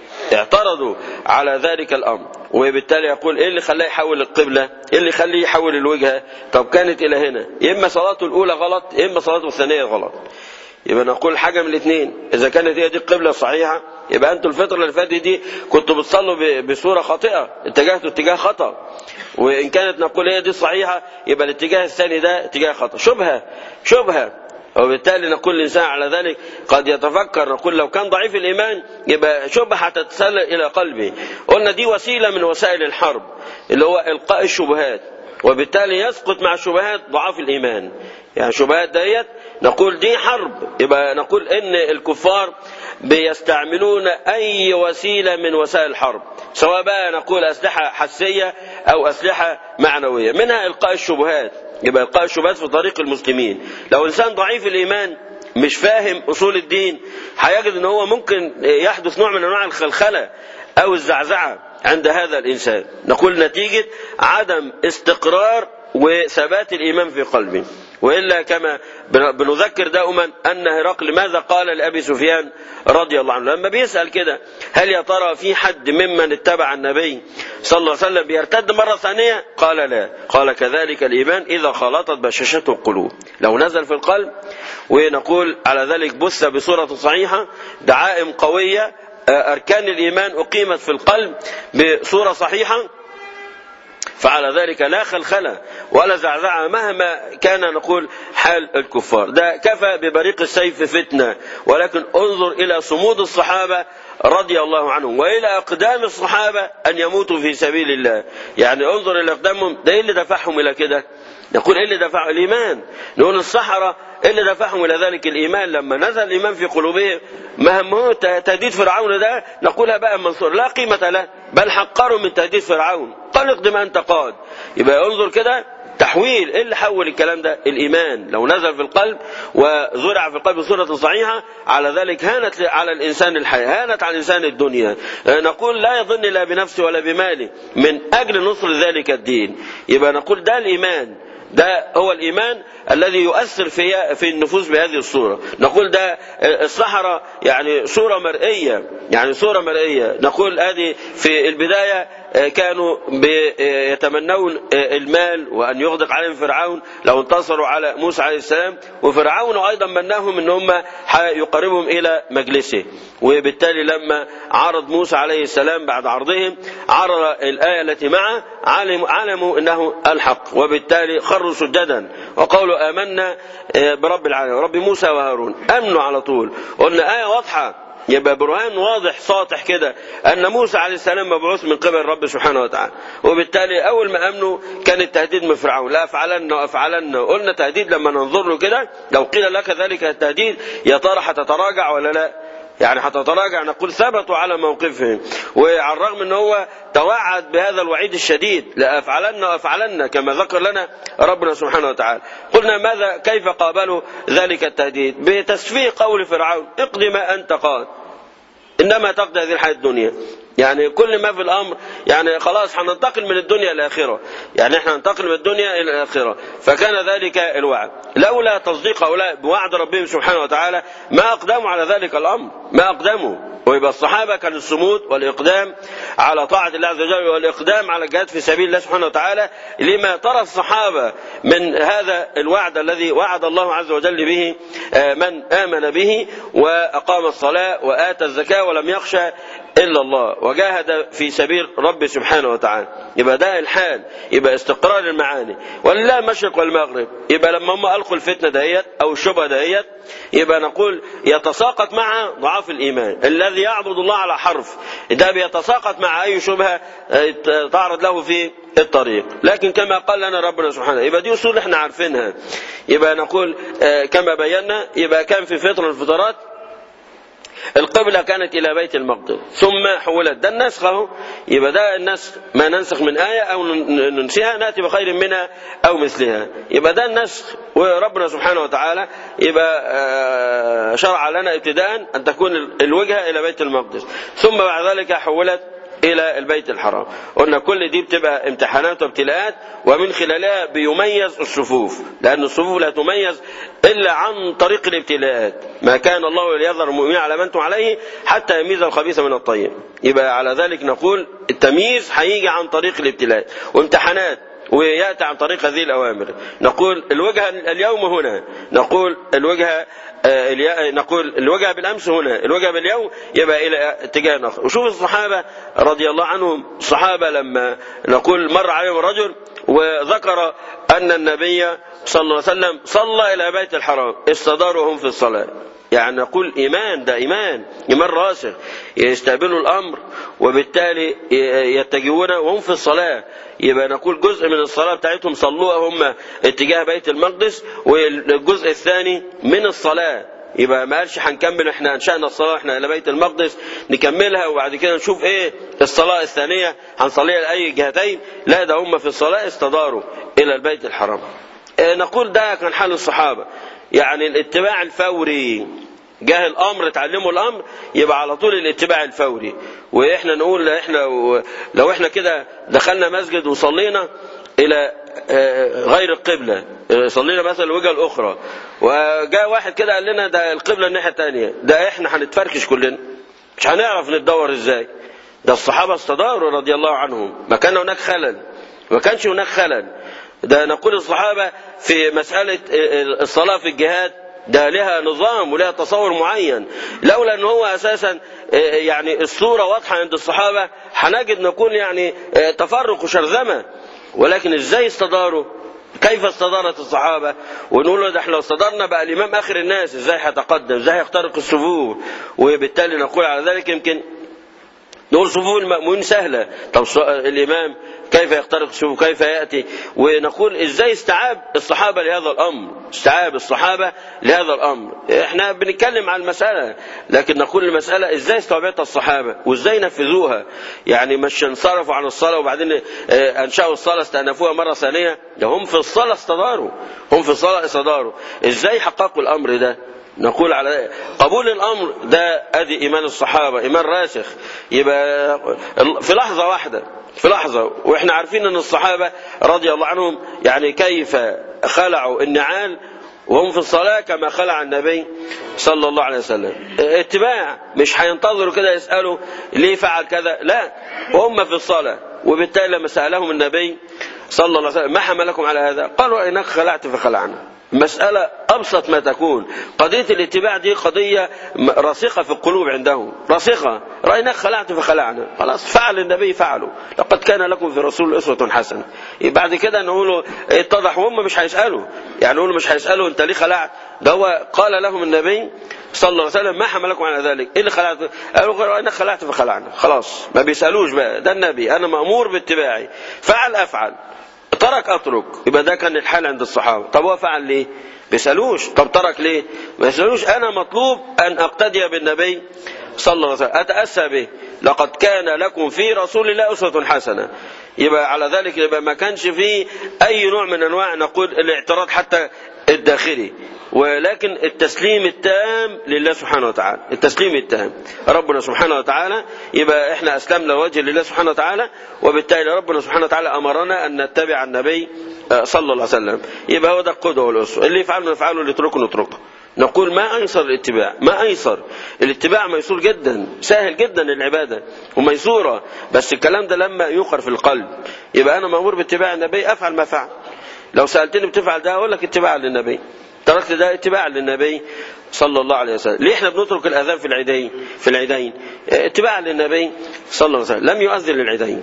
اعترضوا على ذلك الأمر وبالتالي يقول ايه اللي خلاه يحول القبلة ايه اللي خليه يحول الوجهة طب كانت الى هنا يا اما صلاته الاولى غلط يا اما صلاته الثانية غلط يبقى نقول حاجة من الاثنين اذا كانت هي دي القبلة الصحيحة يبقى انتوا الفترة اللي فاتت دي كنتوا بتصلوا بصورة خاطئة اتجهتوا اتجاه خطأ وان كانت نقول هي دي الصحيحة يبقى الاتجاه الثاني ده اتجاه خطأ شبهة شبهة وبالتالي نقول الإنسان على ذلك قد يتفكر نقول لو كان ضعيف الإيمان يبقى شبهة تتسلل إلى قلبه قلنا دي وسيلة من وسائل الحرب اللي هو إلقاء الشبهات وبالتالي يسقط مع الشبهات ضعاف الإيمان يعني الشبهات ديت نقول دي حرب يبقى نقول إن الكفار بيستعملون أي وسيلة من وسائل الحرب سواء بقى نقول أسلحة حسية أو أسلحة معنوية منها إلقاء الشبهات يبقى إلقاء الشبهات في طريق المسلمين لو إنسان ضعيف الإيمان مش فاهم أصول الدين هيجد أن هو ممكن يحدث نوع من أنواع الخلخلة أو الزعزعة عند هذا الإنسان نقول نتيجة عدم استقرار وثبات الإيمان في قلبه وإلا كما بنذكر دائما أن هرقل ماذا قال لأبي سفيان رضي الله عنه لما بيسأل كده هل يا ترى في حد ممن اتبع النبي صلى الله عليه وسلم بيرتد مرة ثانية قال لا قال كذلك الإيمان إذا خلطت بشاشته القلوب لو نزل في القلب ونقول على ذلك بث بصورة صحيحة دعائم قوية أركان الإيمان أقيمت في القلب بصورة صحيحة فعلى ذلك لا خلخلة ولا زعزعة مهما كان نقول حال الكفار ده كفى ببريق السيف فتنة ولكن انظر إلى صمود الصحابة رضي الله عنهم وإلى أقدام الصحابة أن يموتوا في سبيل الله يعني انظر إلى أقدامهم ده إيه اللي دفعهم إلى كده نقول إيه اللي دفعهم الإيمان نقول الصحراء إيه اللي دفعهم إلى ذلك الإيمان لما نزل الإيمان في قلوبهم ما همه تهديد فرعون ده نقولها بقى منصور لا قيمة له بل حقروا من تهديد فرعون قال اقدم أنت قاد يبقى انظر كده تحويل ايه اللي حول الكلام ده الايمان لو نزل في القلب وزرع في القلب بصوره صحيحه على ذلك هانت على الانسان الحياه هانت على الانسان الدنيا نقول لا يظن لا بنفسه ولا بماله من اجل نصر ذلك الدين يبقى نقول ده الايمان ده هو الإيمان الذي يؤثر في في النفوس بهذه الصورة نقول ده الصحراء يعني صورة مرئية يعني صورة مرئية نقول هذه في البداية كانوا يتمنون المال وأن يغدق عليهم فرعون لو انتصروا على موسى عليه السلام وفرعون أيضا مناهم أن هم يقربهم إلى مجلسه وبالتالي لما عرض موسى عليه السلام بعد عرضهم عرض الآية التي معه علموا, علموا أنه الحق وبالتالي خروا سجدا وقالوا آمنا برب العالمين رب موسى وهارون أمنوا على طول قلنا آية واضحة يبقى برهان واضح ساطح كده ان موسى عليه السلام مبعوث من قبل رب سبحانه وتعالى وبالتالي اول ما امنوا كان التهديد من فرعون لا افعلن وافعلن قلنا تهديد لما ننظر له كده لو قيل لك ذلك التهديد يا ترى هتتراجع ولا لا يعني هتتراجع نقول ثبتوا على موقفهم وعلى الرغم ان هو توعد بهذا الوعيد الشديد لافعلن وافعلن كما ذكر لنا ربنا سبحانه وتعالى قلنا ماذا كيف قابلوا ذلك التهديد بتسفيه قول فرعون اقض ما انت قاد انما تقضي هذه الحياه الدنيا يعني كل ما في الامر يعني خلاص هننتقل من الدنيا الى الاخره يعني احنا ننتقل من الدنيا الى الاخره فكان ذلك الوعد لولا تصديق هؤلاء بوعد ربهم سبحانه وتعالى ما اقدموا على ذلك الامر ما اقدموا ويبقى الصحابه كان الصمود والاقدام على طاعه الله عز وجل والاقدام على الجهاد في سبيل الله سبحانه وتعالى لما ترى الصحابه من هذا الوعد الذي وعد الله عز وجل به من امن به واقام الصلاه واتى الزكاه ولم يخشى إلا الله وجاهد في سبيل رب سبحانه وتعالى يبقى ده الحال يبقى استقرار المعاني ولله المشرق والمغرب يبقى لما هم ألقوا الفتنة دهيت أو الشبهة دهيت يبقى نقول يتساقط مع ضعاف الإيمان الذي يعبد الله على حرف ده بيتساقط مع أي شبهة تعرض له في الطريق لكن كما قال لنا ربنا سبحانه يبقى دي أصول احنا عارفينها يبقى نقول كما بينا يبقى كان في فترة من الفترات القبلة كانت إلى بيت المقدس ثم حولت ده النسخ أهو يبقى ده النسخ ما ننسخ من آية أو ننسيها نأتي بخير منها أو مثلها يبقى ده النسخ وربنا سبحانه وتعالى يبقى شرع لنا ابتداء أن تكون الوجهة إلى بيت المقدس ثم بعد ذلك حولت إلى البيت الحرام قلنا كل دي بتبقى امتحانات وابتلاءات ومن خلالها بيميز الصفوف لأن الصفوف لا تميز إلا عن طريق الابتلاءات ما كان الله ليظهر المؤمنين على ما أنتم عليه حتى يميز الخبيث من الطيب يبقى على ذلك نقول التمييز هيجي عن طريق الابتلاءات وامتحانات وياتي عن طريق هذه الاوامر نقول الوجهه اليوم هنا نقول الوجهه نقول الوجهه بالامس هنا الوجهه باليوم يبقى الى اتجاه اخر وشوف الصحابه رضي الله عنهم الصحابه لما نقول مر عليهم رجل وذكر ان النبي صلى الله عليه وسلم صلى الى بيت الحرام استداروا هم في الصلاه يعني نقول إيمان ده إيمان إيمان راسخ يستقبلوا الأمر وبالتالي يتجهون وهم في الصلاة يبقى نقول جزء من الصلاة بتاعتهم صلوها هم اتجاه بيت المقدس والجزء الثاني من الصلاة يبقى ما قالش هنكمل احنا انشأنا الصلاة احنا الى بيت المقدس نكملها وبعد كده نشوف ايه الصلاة الثانية هنصليها لأي جهتين لا ده هم في الصلاة استداروا الى البيت الحرام اه نقول ده كان حال الصحابة يعني الاتباع الفوري جاه الامر اتعلموا الامر يبقى على طول الاتباع الفوري واحنا نقول احنا لو احنا كده دخلنا مسجد وصلينا الى غير القبلة صلينا مثلا الوجهة الأخرى وجاء واحد كده قال لنا ده القبلة الناحية الثانية ده احنا هنتفركش كلنا مش هنعرف نتدور ازاي ده الصحابة استداروا رضي الله عنهم ما كان هناك خلل ما كانش هناك خلل ده نقول الصحابة في مسألة الصلاة في الجهاد ده لها نظام ولها تصور معين لولا ان هو اساسا يعني الصورة واضحة عند الصحابة هنجد نقول يعني تفرق وشرذمة ولكن ازاي استداروا كيف استدارت الصحابة ونقول له ده احنا لو استدارنا بقى الإمام آخر الناس ازاي هيتقدم ازاي هيخترق الصفوف وبالتالي نقول على ذلك يمكن نقول صفوف المأمونين سهلة طب الإمام كيف يخترق الصفوف كيف يأتي ونقول إزاي استعاب الصحابة لهذا الأمر استعاب الصحابة لهذا الأمر احنا بنتكلم عن المسألة لكن نقول المسألة إزاي استوعبتها الصحابة وإزاي نفذوها يعني مش انصرفوا عن الصلاة وبعدين أنشأوا الصلاة استأنفوها مرة ثانية ده هم في الصلاة استداروا هم في الصلاة استداروا إزاي حققوا الأمر ده نقول على قبول الامر ده ادي ايمان الصحابه ايمان راسخ يبقى في لحظه واحده في لحظه واحنا عارفين ان الصحابه رضي الله عنهم يعني كيف خلعوا النعال وهم في الصلاة كما خلع النبي صلى الله عليه وسلم اتباع مش هينتظروا كده يسألوا ليه فعل كذا لا وهم في الصلاة وبالتالي لما سألهم النبي صلى الله عليه وسلم ما حملكم على هذا قالوا إنك خلعت فخلعنا مسألة أبسط ما تكون قضية الاتباع دي قضية راسخة في القلوب عندهم راسخة رأيناك خلعت فخلعنا خلاص فعل النبي فعلوا لقد كان لكم في رسول أسوة حسنة بعد كده نقولوا اتضح وهم مش هيسألوا يعني نقولوا مش هيسألوا انت ليه خلعت ده هو قال لهم النبي صلى الله عليه وسلم ما حملكم على ذلك ايه اللي خلعت قالوا رأيناك خلعت فخلعنا خلاص ما بيسألوش بقى ده النبي أنا مأمور باتباعي فعل أفعل ترك اترك يبقى ده كان الحال عند الصحابه طب هو فعل ليه بيسالوش طب ترك ليه ما يسالوش انا مطلوب ان اقتدي بالنبي صلى الله عليه وسلم اتاسى به لقد كان لكم في رسول الله اسوه حسنه يبقى على ذلك يبقى ما كانش فيه اي نوع من انواع نقول الاعتراض حتى الداخلي ولكن التسليم التام لله سبحانه وتعالى التسليم التام ربنا سبحانه وتعالى يبقى احنا اسلمنا وجه لله سبحانه وتعالى وبالتالي ربنا سبحانه وتعالى امرنا ان نتبع النبي صلى الله عليه وسلم يبقى هو ده القدوه والاسوه اللي يفعله نفعله اللي يتركه نتركه نقول ما ايسر الاتباع ما ايسر الاتباع ميسور جدا سهل جدا العباده وميسوره بس الكلام ده لما يقر في القلب يبقى انا مامور باتباع النبي افعل ما فعل لو سالتني بتفعل ده اقول لك اتباعا للنبي تركت ده اتباعا للنبي صلى الله عليه وسلم ليه احنا بنترك الاذان في العيدين في العيدين اتباعا للنبي صلى الله عليه وسلم لم يؤذن للعيدين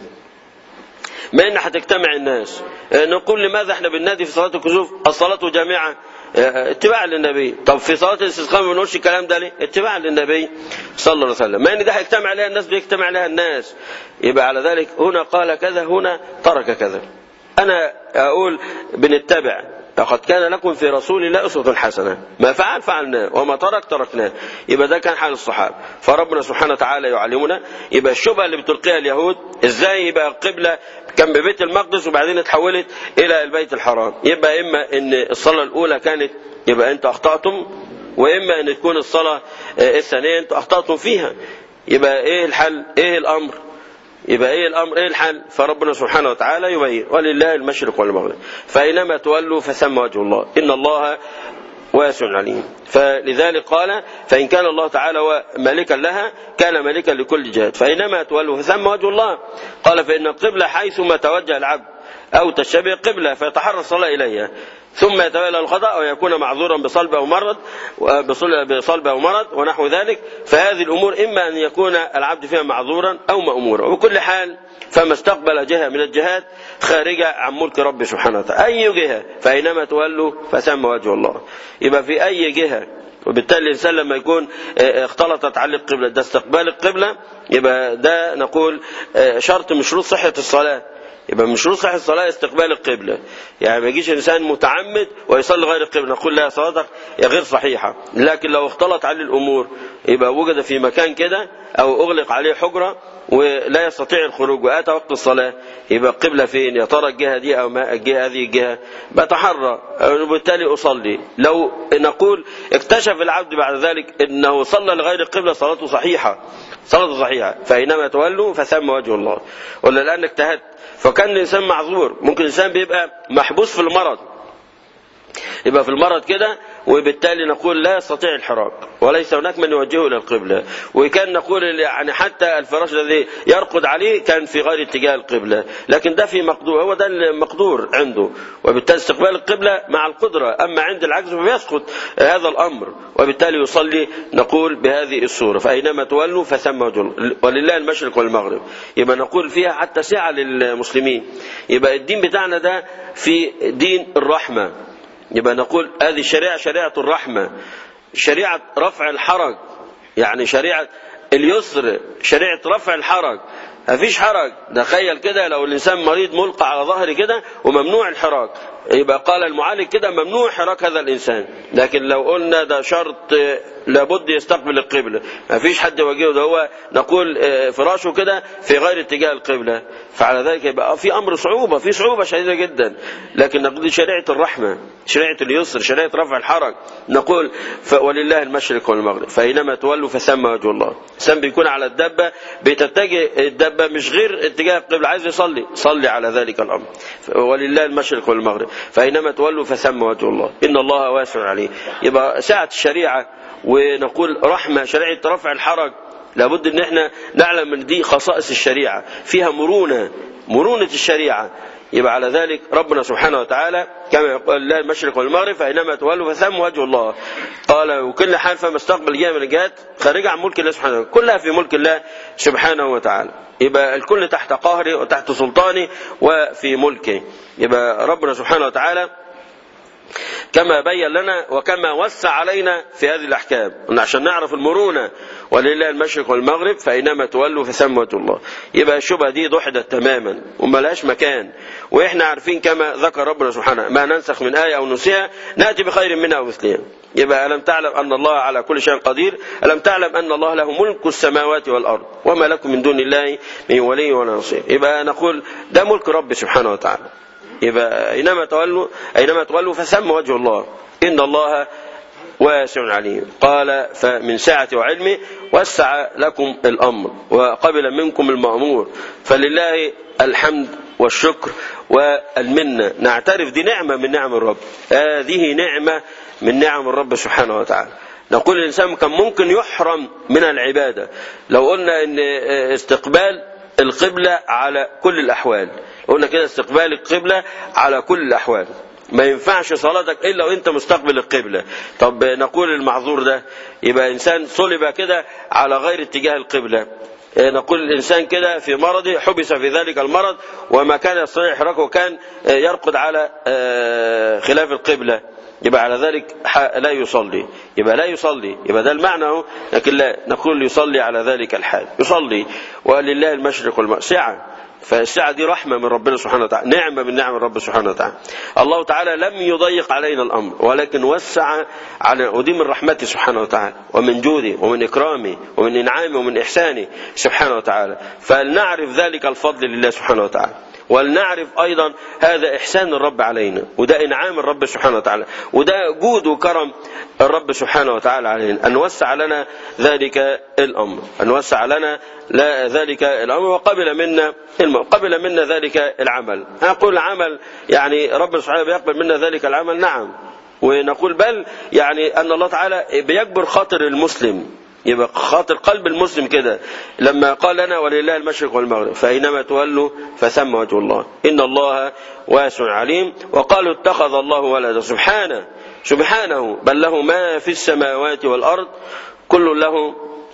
ما ان هتجتمع الناس نقول لماذا احنا بننادي في صلاه الكسوف الصلاه جامعه اتباعا للنبي طب في صلاه الاستسقاء ما بنقولش الكلام ده ليه اتباعا للنبي صلى الله عليه وسلم ما ان ده هيجتمع عليها الناس بيجتمع عليها الناس يبقى على ذلك هنا قال كذا هنا ترك كذا انا اقول بنتبع لقد كان لكم في رسول الله أسوة حسنة ما فعل فعلناه وما ترك تركناه يبقى ده كان حال الصحابة فربنا سبحانه وتعالى يعلمنا يبقى الشبهة اللي بتلقيها اليهود ازاي يبقى القبلة كان ببيت المقدس وبعدين اتحولت إلى البيت الحرام يبقى إما إن الصلاة الأولى كانت يبقى أنت أخطأتم وإما أن تكون الصلاة الثانية أنت أخطأتم فيها يبقى إيه الحل إيه الأمر يبقى ايه الامر ايه الحل فربنا سبحانه وتعالى يبين ولله المشرق والمغرب فاينما تولوا فثم وجه الله ان الله واسع عليم فلذلك قال فإن كان الله تعالى مالكا لها كان مالكا لكل جهاد فإنما تولوا فثم وجه الله قال فإن القبلة حيثما توجه العبد أو تشبه قبلة فيتحرى الصلاة إليها ثم يتولى الخطأ أو يكون معذورا بصلب أو مرض بصلب أو مرض ونحو ذلك فهذه الأمور إما أن يكون العبد فيها معذورا أو مأمورا وبكل حال فما استقبل جهة من الجهات خارجة عن ملك ربي سبحانه وتعالى أي جهة فأينما تولوا فثم وجه الله يبقى في أي جهة وبالتالي الإنسان لما يكون اختلطت عليه القبلة ده استقبال القبلة يبقى ده نقول شرط من شروط صحة الصلاة يبقى من شروط صحة الصلاة استقبال القبلة يعني ما يجيش إنسان متعمد ويصلي غير القبلة نقول لا صلاتك غير صحيحة لكن لو اختلط عليه الأمور يبقى وجد في مكان كده أو أغلق عليه حجرة ولا يستطيع الخروج وآتى وقت الصلاة يبقى القبلة فين يا ترى الجهة دي أو ما الجهة هذه الجهة بتحرى وبالتالي أصلي لو نقول اكتشف العبد بعد ذلك أنه صلى لغير القبلة صلاته صحيحة صلاته صحيحة فإنما تولوا فثم وجه الله ولا الآن اجتهدت فكان الإنسان معذور ممكن الإنسان بيبقى محبوس في المرض يبقى في المرض كده وبالتالي نقول لا يستطيع الحراك وليس هناك من يوجهه الى القبله وكان نقول يعني حتى الفراش الذي يرقد عليه كان في غير اتجاه القبله لكن ده في مقدور هو ده المقدور عنده وبالتالي استقبال القبله مع القدره اما عند العجز فبيسقط هذا الامر وبالتالي يصلي نقول بهذه الصوره فاينما تولوا فثم وجه ولله المشرق والمغرب يبقى نقول فيها حتى سعه للمسلمين يبقى الدين بتاعنا ده في دين الرحمه يبقى نقول هذه الشريعة شريعة الرحمة شريعة رفع الحرج يعني شريعة اليسر شريعة رفع الحرج مفيش حرج تخيل كده لو الإنسان مريض ملقى على ظهره كده وممنوع الحراك يبقى قال المعالج كده ممنوع حراك هذا الإنسان لكن لو قلنا ده شرط لابد يستقبل القبلة ما فيش حد يواجهه ده هو نقول فراشه كده في غير اتجاه القبلة فعلى ذلك يبقى في أمر صعوبة في صعوبة شديدة جدا لكن نقول شريعة الرحمة شريعة اليسر شريعة رفع الحرج نقول ولله المشرق والمغرب فأينما تولوا فثم وجه الله الإنسان بيكون على الدبة بتتجه الدبة مش غير اتجاه القبلة عايز يصلي صلي على ذلك الأمر ولله المشرق والمغرب فأينما تولوا فثم وجه الله إن الله واسع عليه يبقى ساعة الشريعة ونقول رحمة شريعة رفع الحرج لابد ان احنا نعلم ان دي خصائص الشريعة فيها مرونة مرونة الشريعة يبقى على ذلك ربنا سبحانه وتعالى كما يقول لا المشرق والمغرب فإنما تولوا فثم وجه الله قال وكل حال فما استقبل جهة من الجهات خارجة عن ملك الله سبحانه وتعالى كلها في ملك الله سبحانه وتعالى يبقى الكل تحت قهره وتحت سلطانه وفي ملكه يبقى ربنا سبحانه وتعالى كما بين لنا وكما وسع علينا في هذه الأحكام عشان نعرف المرونة ولله المشرق والمغرب فإنما تولوا فثم وجه الله يبقى الشبهة دي ضحدت تماما وما لهاش مكان وإحنا عارفين كما ذكر ربنا سبحانه ما ننسخ من آية أو نسيها نأتي بخير منها ومثلها يبقى ألم تعلم أن الله على كل شيء قدير ألم تعلم أن الله له ملك السماوات والأرض وما لكم من دون الله من ولي ولا نصير يبقى نقول ده ملك رب سبحانه وتعالى يبقى أينما تولوا أينما تولوا فثم وجه الله إن الله واسع عليم قال فمن سعة وعلمه وسع لكم الأمر وقبل منكم المأمور فلله الحمد والشكر والمنة نعترف دي نعمة من نعم الرب هذه نعمة من نعم الرب سبحانه وتعالى نقول الإنسان كان ممكن يحرم من العبادة لو قلنا أن استقبال القبلة على كل الأحوال قلنا كده استقبال القبلة على كل الأحوال ما ينفعش صلاتك إلا وإنت مستقبل القبلة طب نقول المعذور ده يبقى إنسان صلب كده على غير اتجاه القبلة نقول الإنسان كده في مرضه حبس في ذلك المرض وما كان يستطيع إحراكه كان يرقد على خلاف القبلة يبقى على ذلك لا يصلي يبقى لا يصلي يبقى ده المعنى لكن لا نقول يصلي على ذلك الحال يصلي ولله المشرق والمغرب سعة فالساعة دي رحمة من ربنا سبحانه وتعالى نعمة من نعم الرب سبحانه وتعالى الله تعالى لم يضيق علينا الأمر ولكن وسع على ودي من رحمته سبحانه وتعالى ومن جوده ومن إكرامه ومن إنعامه ومن إحسانه سبحانه وتعالى فلنعرف ذلك الفضل لله سبحانه وتعالى ولنعرف أيضا هذا إحسان الرب علينا وده إنعام الرب سبحانه وتعالى وده جود وكرم الرب سبحانه وتعالى علينا أن وسع لنا ذلك الأمر أن وسع لنا لا ذلك الأمر وقبل منا قبل منا ذلك العمل أقول العمل يعني رب سبحانه بيقبل منا ذلك العمل نعم ونقول بل يعني أن الله تعالى بيكبر خاطر المسلم يبقى خاطر قلب المسلم كده لما قال لنا ولله المشرق والمغرب فأينما تولوا فثم وجه الله إن الله واسع عليم وقالوا اتخذ الله ولدا سبحانه سبحانه بل له ما في السماوات والأرض كل له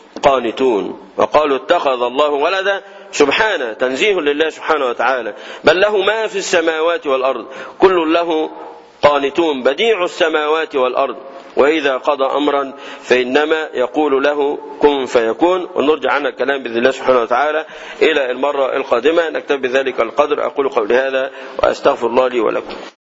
قانتون وقالوا اتخذ الله ولدا سبحانه تنزيه لله سبحانه وتعالى بل له ما في السماوات والأرض كل له قانتون بديع السماوات والأرض وإذا قضى أمرا فإنما يقول له كن فيكون ونرجع عن الكلام بإذن الله سبحانه وتعالى إلى المرة القادمة نكتب بذلك القدر أقول قولي هذا وأستغفر الله لي ولكم